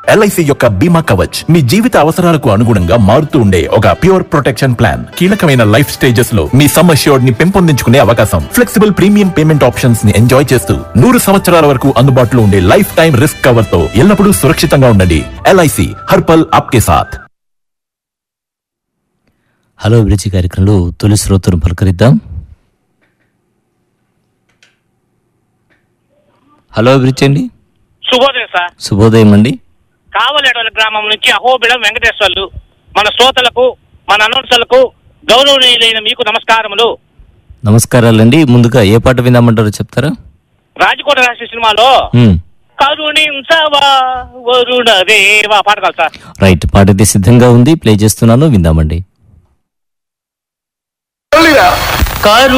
LIC యొక్క బీమా కవచ్ మీ జీవిత అవసరాలకు అనుగుణంగా మారుతూ ఉండే ఒక ప్యూర్ ప్రొటెక్షన్ ప్లాన్ కీలకమైన లైఫ్ స్టేజెస్ లో మీ సమ్ అష్యూర్డ్ ని పెంపొందించుకునే అవకాశం ఫ్లెక్సిబుల్ ప్రీమియం పేమెంట్ ఆప్షన్స్ ని ఎంజాయ్ చేస్తూ నూరు సంవత్సరాల వరకు అందుబాటులో ఉండే లైఫ్ టైం రిస్క్ కవర్ తో ఎల్లప్పుడూ సురక్షితంగా ఉండండి ఎల్ఐసి హర్పల్ ఆప్కే సాథ్ హలో అభిరుచి కార్యక్రమంలో తొలి శ్రోతను పలకరిద్దాం హలో అభిరుచి అండి శుభోదయం సార్ శుభోదయం అండి కావలేడల గ్రామం నుంచి అహోబిళం వెంకటేశ్వర్లు మన శ్రోతలకు మన అనౌన్సర్లకు గౌరవనీయులైన మీకు నమస్కారములు నమస్కారాలండి ముందుగా ఏ పాట విందామంటారో చెప్తారా రాజకోట రాశి సినిమాలో మ్మ్. కరుణించవా వరుణ దేవా పాట కాదు సార్ రైట్ పాట అయితే సిద్ధంగా ఉంది ప్లే చేస్తున్నాను విందామండి కరు